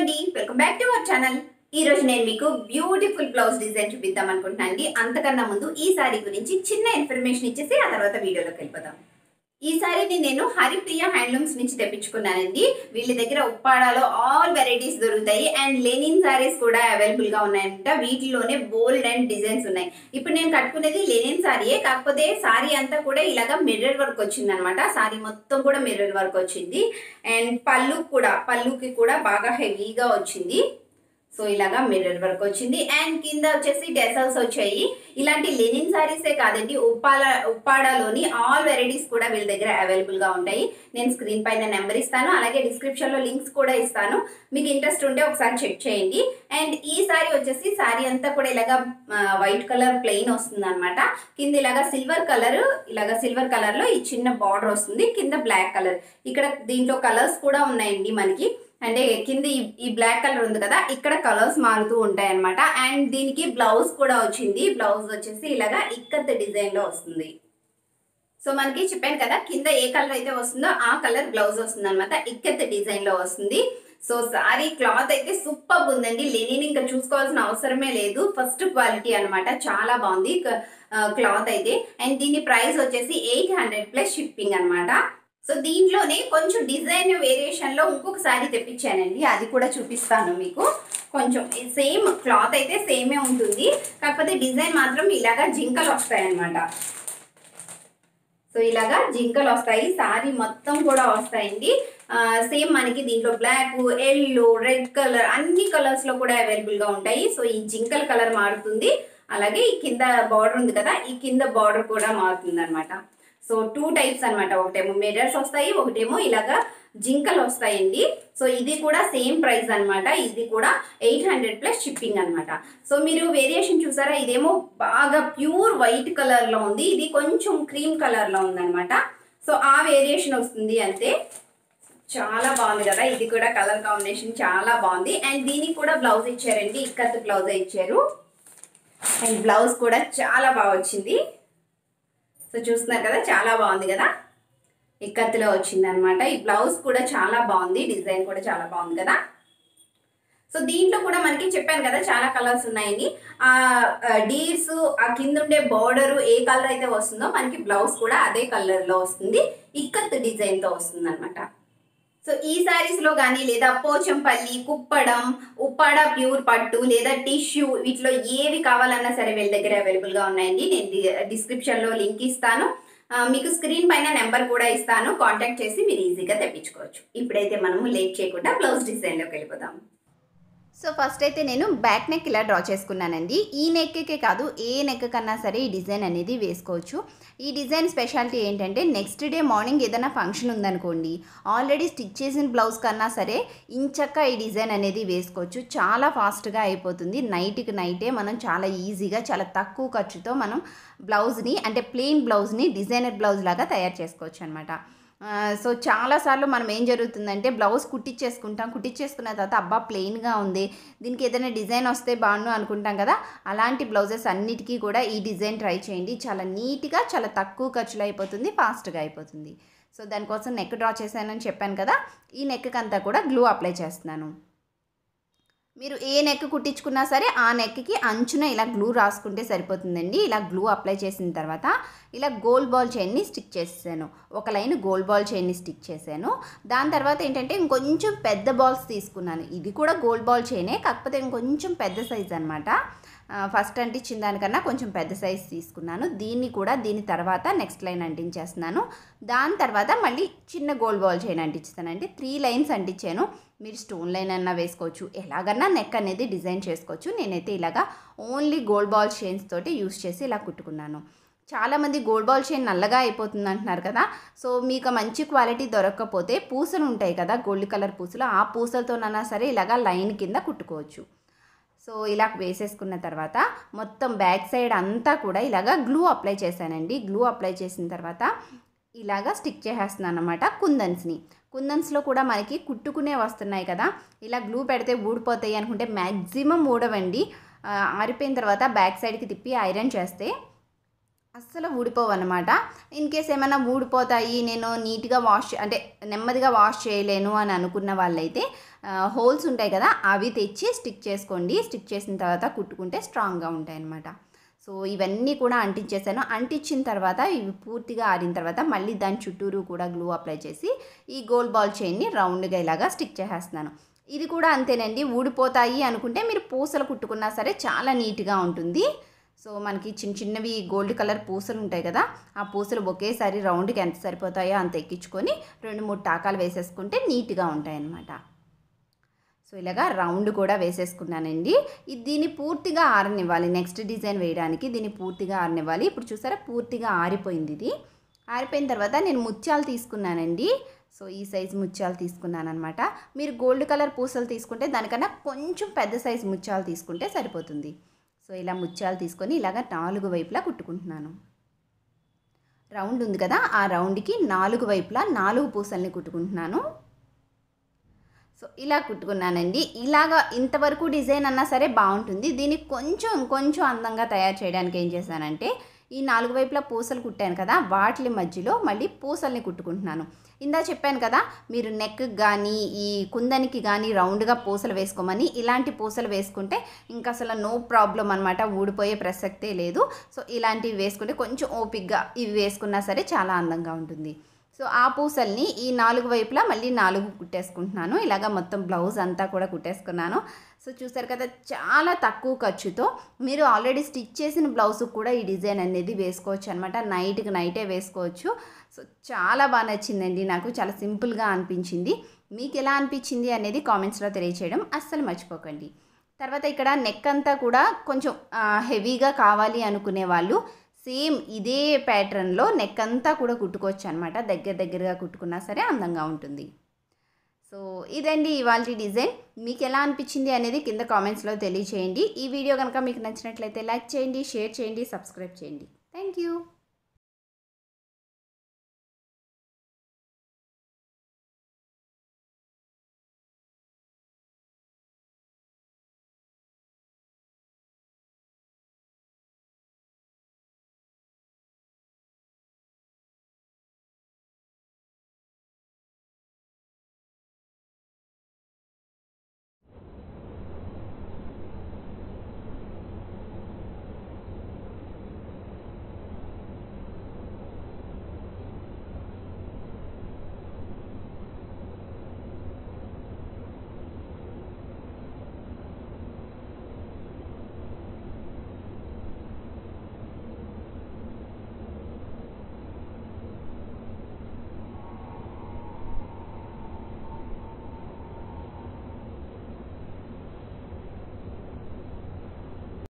అండి welcome back to our channel ఈ రోజు నేను మీకు బ్యూటిఫుల్ బ్లౌజ్ డిజైన్ చూపిద్దాం అనుకుంటున్నాను అండి అంతకన్నా ముందు ఈ సారీ గురించి చిన్న ఇన్ఫర్మేషన్ ఇచ్చేసి ఆ తర్వాత వీడియోలోకి వెళ్ళిపోదాం ఈ సారీని నేను హరిప్రియ హ్యాండ్లూమ్స్ నుంచి తెప్పించుకున్నానండి వీళ్ళ దగ్గర ఉప్పాడాలో ఆల్ వెరైటీస్ దొరుకుతాయి అండ్ లెనిన్ సారీస్ కూడా అవైలబుల్ గా ఉన్నాయంట వీటిలోనే బోల్డ్ అండ్ డిజైన్స్ ఉన్నాయి ఇప్పుడు నేను కట్టుకునేది లెనిన్ సారీయే కాకపోతే సారీ అంతా కూడా ఇలాగా మిర్రర్ వర్క్ వచ్చింది అనమాట సారీ మొత్తం కూడా మిర్రర్ వర్క్ వచ్చింది అండ్ పళ్ళు కూడా పళ్ళుకి కూడా బాగా హెవీగా వచ్చింది సో ఇలాగా మిర్రర్ వర్క్ వచ్చింది అండ్ కింద వచ్చేసి డెసల్స్ వచ్చాయి ఇలాంటి లెనిన్ సారీసే కాదండి ఉప్పాల ఉప్పాడలోని ఆల్ వెరైటీస్ కూడా వీళ్ళ దగ్గర అవైలబుల్ గా ఉంటాయి నేను స్క్రీన్ పైన నెంబర్ ఇస్తాను అలాగే డిస్క్రిప్షన్ లో లింక్స్ కూడా ఇస్తాను మీకు ఇంట్రెస్ట్ ఉంటే ఒకసారి చెక్ చేయండి అండ్ ఈ సారీ వచ్చేసి సారీ అంతా కూడా ఇలాగా వైట్ కలర్ ప్లెయిన్ వస్తుంది అనమాట కింద ఇలాగా సిల్వర్ కలర్ ఇలాగా సిల్వర్ కలర్ లో ఈ చిన్న బార్డర్ వస్తుంది కింద బ్లాక్ కలర్ ఇక్కడ దీంట్లో కలర్స్ కూడా ఉన్నాయండి మనకి అంటే కింద ఈ- ఈ బ్లాక్ కలర్ ఉంది కదా ఇక్కడ కలర్స్ మారుతూ ఉంటాయి అనమాట అండ్ దీనికి బ్లౌజ్ కూడా వచ్చింది బ్లౌజ్ వచ్చేసి ఇలాగా ఇక్కత్ డిజైన్ లో వస్తుంది సో మనకి చెప్పాను కదా కింద ఏ కలర్ అయితే వస్తుందో ఆ కలర్ బ్లౌజ్ వస్తుంది అనమాట ఇక్కత్ డిజైన్ లో వస్తుంది సో సారీ క్లాత్ అయితే సూపర్ ఉందండి లెనిన్ ఇంకా చూసుకోవాల్సిన అవసరమే లేదు ఫస్ట్ క్వాలిటీ అన్నమాట చాలా బాగుంది క్లాత్ అయితే అండ్ దీని ప్రైస్ వచ్చేసి ఎయిట్ హండ్రెడ్ ప్లస్ షిప్పింగ్ అన్నమాట సో దీంట్లోనే కొంచెం డిజైన్ వేరియేషన్ లో ఇంకొక సారీ తెప్పించానండి అది కూడా చూపిస్తాను మీకు కొంచెం సేమ్ క్లాత్ అయితే సేమే ఉంటుంది కాకపోతే డిజైన్ మాత్రం ఇలాగా జింకలు వస్తాయి అన్నమాట సో ఇలాగా జింకలు వస్తాయి సారీ మొత్తం కూడా వస్తాయండి సేమ్ మనకి దీంట్లో బ్లాక్ ఎల్లో రెడ్ కలర్ అన్ని కలర్స్ లో కూడా అవైలబుల్ గా ఉంటాయి సో ఈ జింకల కలర్ మారుతుంది అలాగే ఈ కింద బార్డర్ ఉంది కదా ఈ కింద బార్డర్ కూడా మారుతుంది అనమాట సో టూ టైప్స్ అన్నమాట ఒకటేమో మిర్రర్స్ వస్తాయి ఒకటేమో ఇలాగా జింకలు వస్తాయండి సో ఇది కూడా సేమ్ ప్రైస్ అన్నమాట ఇది కూడా ఎయిట్ హండ్రెడ్ ప్లస్ షిప్పింగ్ అన్నమాట సో మీరు వేరియేషన్ చూసారా ఇదేమో బాగా ప్యూర్ వైట్ కలర్ లో ఉంది ఇది కొంచెం క్రీమ్ కలర్ లో ఉందన్నమాట సో ఆ వేరియేషన్ వస్తుంది అంతే చాలా బాగుంది కదా ఇది కూడా కలర్ కాంబినేషన్ చాలా బాగుంది అండ్ దీనికి కూడా బ్లౌజ్ ఇచ్చారండి ఇక్కత్ బ్లౌజ్ ఇచ్చారు అండ్ బ్లౌజ్ కూడా చాలా బాగా వచ్చింది సో చూస్తున్నారు కదా చాలా బాగుంది కదా ఇక్కత్తులో వచ్చింది అనమాట ఈ బ్లౌజ్ కూడా చాలా బాగుంది డిజైన్ కూడా చాలా బాగుంది కదా సో దీంట్లో కూడా మనకి చెప్పాను కదా చాలా కలర్స్ ఉన్నాయని ఆ డీర్స్ ఆ కింద ఉండే బార్డర్ ఏ కలర్ అయితే వస్తుందో మనకి బ్లౌజ్ కూడా అదే కలర్ లో వస్తుంది ఇక్కత్ డిజైన్ తో వస్తుంది అనమాట సో ఈ సారీస్ లో కానీ లేదా పోచంపల్లి కుప్పడం ఉప్పాడ ప్యూర్ పట్టు లేదా టిష్యూ వీటిలో ఏవి కావాలన్నా సరే వీళ్ళ దగ్గర అవైలబుల్ గా ఉన్నాయండి నేను డిస్క్రిప్షన్ లో లింక్ ఇస్తాను ఆ, మీకు స్క్రీన్ పైన నెంబర్ కూడా ఇస్తాను కాంటాక్ట్ చేసి మీరు ఈజీగా తెప్పించుకోవచ్చు ఇప్పుడైతే మనము లేట్ చేయకుండా బ్లౌజ్ డిజైన్ లోకి వెళ్ళిపోదాం సో ఫస్ట్ అయితే నేను బ్యాక్ నెక్ ఇలా డ్రా చేసుకున్నానండి ఈ నెక్కే కాదు ఏ నెక్ కన్నా సరే ఈ డిజైన్ అనేది వేసుకోవచ్చు ఈ డిజైన్ స్పెషాలిటీ ఏంటంటే నెక్స్ట్ డే మార్నింగ్ ఏదైనా ఫంక్షన్ ఉందనుకోండి ఆల్రెడీ స్టిచ్ చేసిన బ్లౌజ్ కన్నా సరే ఇంచక్క ఈ డిజైన్ అనేది వేసుకోవచ్చు చాలా ఫాస్ట్గా అయిపోతుంది నైట్కి నైటే మనం చాలా ఈజీగా చాలా తక్కువ ఖర్చుతో మనం బ్లౌజ్ని అంటే ప్లెయిన్ బ్లౌజ్ని డిజైనర్ బ్లౌజ్ లాగా తయారు చేసుకోవచ్చు అనమాట సో చాలాసార్లు మనం ఏం జరుగుతుందంటే బ్లౌజ్ కుట్టించేసుకుంటాం కుట్టించేసుకున్న తర్వాత అబ్బా ప్లెయిన్గా ఉంది దీనికి ఏదైనా డిజైన్ వస్తే బాగుండు అనుకుంటాం కదా అలాంటి బ్లౌజెస్ అన్నిటికీ కూడా ఈ డిజైన్ ట్రై చేయండి చాలా నీట్గా చాలా తక్కువ ఖర్చులో అయిపోతుంది ఫాస్ట్గా అయిపోతుంది సో దానికోసం నెక్ డ్రా చేశానని చెప్పాను కదా ఈ నెక్కి అంతా కూడా గ్లూ అప్లై చేస్తున్నాను మీరు ఏ నెక్ కుట్టించుకున్నా సరే ఆ నెక్కి అంచున ఇలా గ్లూ రాసుకుంటే సరిపోతుందండి ఇలా గ్లూ అప్లై చేసిన తర్వాత ఇలా గోల్డ్ బాల్ చైన్ని స్టిక్ చేసాను ఒక లైన్ గోల్డ్ బాల్ చైన్ని స్టిక్ చేశాను దాని తర్వాత ఏంటంటే ఇంకొంచెం పెద్ద బాల్స్ తీసుకున్నాను ఇది కూడా గోల్డ్ బాల్ చైనే కాకపోతే ఇంకొంచెం పెద్ద సైజ్ అనమాట ఫస్ట్ అంటించిన దానికన్నా కొంచెం పెద్ద సైజ్ తీసుకున్నాను దీన్ని కూడా దీని తర్వాత నెక్స్ట్ లైన్ అంటించేస్తున్నాను దాని తర్వాత మళ్ళీ చిన్న గోల్డ్ బాల్ చైన్ అంటిస్తాను అంటే త్రీ లైన్స్ అంటించాను మీరు స్టోన్ లైన్ అన్నా వేసుకోవచ్చు ఎలాగన్నా నెక్ అనేది డిజైన్ చేసుకోవచ్చు నేనైతే ఇలాగా ఓన్లీ గోల్డ్ బాల్ చైన్స్ తోటి యూస్ చేసి ఇలా కుట్టుకున్నాను చాలామంది గోల్డ్ బాల్ చైన్ నల్లగా అయిపోతుంది అంటున్నారు కదా సో మీకు మంచి క్వాలిటీ దొరకకపోతే పూసలు ఉంటాయి కదా గోల్డ్ కలర్ పూసలు ఆ పూసలతోనైనా సరే ఇలాగా లైన్ కింద కుట్టుకోవచ్చు సో ఇలా వేసేసుకున్న తర్వాత మొత్తం బ్యాక్ సైడ్ అంతా కూడా ఇలాగా గ్లూ అప్లై చేశానండి గ్లూ అప్లై చేసిన తర్వాత ఇలాగా స్టిక్ చేసేస్తున్నాను అనమాట కుందన్స్ని కుందన్స్లో కూడా మనకి కుట్టుకునే వస్తున్నాయి కదా ఇలా గ్లూ పెడితే ఊడిపోతాయి అనుకుంటే మ్యాక్సిమం ఊడవండి ఆ, ఆరిపోయిన తర్వాత బ్యాక్ సైడ్కి తిప్పి ఐరన్ చేస్తే అస్సలు ఊడిపోవు అనమాట ఇన్ కేస్ ఏమైనా ఊడిపోతాయి నేను నీట్గా వాష్ అంటే నెమ్మదిగా వాష్ చేయలేను అని అనుకున్న వాళ్ళైతే హోల్స్ ఉంటాయి కదా అవి తెచ్చి స్టిక్ చేసుకోండి స్టిక్ చేసిన తర్వాత కుట్టుకుంటే స్ట్రాంగ్గా ఉంటాయి అన్నమాట సో ఇవన్నీ కూడా అంటించేసాను అంటించిన తర్వాత ఇవి పూర్తిగా ఆరిన తర్వాత మళ్ళీ దాని చుట్టూరు కూడా గ్లూ అప్లై చేసి ఈ గోల్డ్ బాల్ చైన్ని రౌండ్గా ఇలాగా స్టిక్ చేసేస్తున్నాను ఇది కూడా అంతేనండి ఊడిపోతాయి అనుకుంటే మీరు పూసలు కుట్టుకున్నా సరే చాలా నీట్గా ఉంటుంది సో మనకి చిన్న చిన్నవి గోల్డ్ కలర్ పూసలు ఉంటాయి కదా ఆ పూసలు ఒకేసారి రౌండ్కి ఎంత సరిపోతాయో అంత ఎక్కించుకొని రెండు మూడు టాకాలు వేసేసుకుంటే నీట్గా ఉంటాయి అన్నమాట సో ఇలాగా రౌండ్ కూడా వేసేసుకున్నానండి ఇది దీన్ని పూర్తిగా ఆరనివ్వాలి నెక్స్ట్ డిజైన్ వేయడానికి దీన్ని పూర్తిగా ఆరనివ్వాలి ఇప్పుడు చూసారా పూర్తిగా ఆరిపోయింది ఇది ఆరిపోయిన తర్వాత నేను ముత్యాలు తీసుకున్నానండి సో ఈ సైజు ముత్యాలు తీసుకున్నాను అనమాట మీరు గోల్డ్ కలర్ పూసలు తీసుకుంటే దానికన్నా కొంచెం పెద్ద సైజు ముత్యాలు తీసుకుంటే సరిపోతుంది సో ఇలా ముత్యాలు తీసుకొని ఇలాగ నాలుగు వైపులా కుట్టుకుంటున్నాను రౌండ్ ఉంది కదా ఆ రౌండ్కి నాలుగు వైపులా నాలుగు పూసల్ని కుట్టుకుంటున్నాను సో ఇలా కుట్టుకున్నానండి ఇలాగా ఇంతవరకు డిజైన్ అన్నా సరే బాగుంటుంది దీన్ని కొంచెం కొంచెం అందంగా తయారు చేయడానికి ఏం చేశానంటే ఈ నాలుగు వైపులా పూసలు కుట్టాను కదా వాటి మధ్యలో మళ్ళీ పూసల్ని కుట్టుకుంటున్నాను ఇందా చెప్పాను కదా మీరు నెక్ కానీ ఈ కుందనికి కానీ రౌండ్గా పూసలు వేసుకోమని ఇలాంటి పూసలు వేసుకుంటే ఇంకా అసలు నో ప్రాబ్లం అనమాట ఊడిపోయే ప్రసక్తే లేదు సో ఇలాంటివి వేసుకుంటే కొంచెం ఓపిక్గా ఇవి వేసుకున్నా సరే చాలా అందంగా ఉంటుంది సో ఆ పూసల్ని ఈ నాలుగు వైపులా మళ్ళీ నాలుగు కుట్టేసుకుంటున్నాను ఇలాగ మొత్తం బ్లౌజ్ అంతా కూడా కుట్టేసుకున్నాను సో చూసారు కదా చాలా తక్కువ ఖర్చుతో మీరు ఆల్రెడీ స్టిచ్ చేసిన బ్లౌజ్ కూడా ఈ డిజైన్ అనేది వేసుకోవచ్చు అనమాట నైట్కి నైటే వేసుకోవచ్చు సో చాలా బాగా నచ్చిందండి నాకు చాలా సింపుల్గా అనిపించింది మీకు ఎలా అనిపించింది అనేది కామెంట్స్లో తెలియచేయడం అస్సలు మర్చిపోకండి తర్వాత ఇక్కడ నెక్ అంతా కూడా కొంచెం హెవీగా కావాలి అనుకునే వాళ్ళు సేమ్ ఇదే ప్యాటర్న్లో నెక్ అంతా కూడా కుట్టుకోవచ్చు అనమాట దగ్గర దగ్గరగా కుట్టుకున్నా సరే అందంగా ఉంటుంది సో ఇదండి ఇవాళ డిజైన్ మీకు ఎలా అనిపించింది అనేది కింద కామెంట్స్లో తెలియచేయండి ఈ వీడియో కనుక మీకు నచ్చినట్లయితే లైక్ చేయండి షేర్ చేయండి సబ్స్క్రైబ్ చేయండి థ్యాంక్ యూ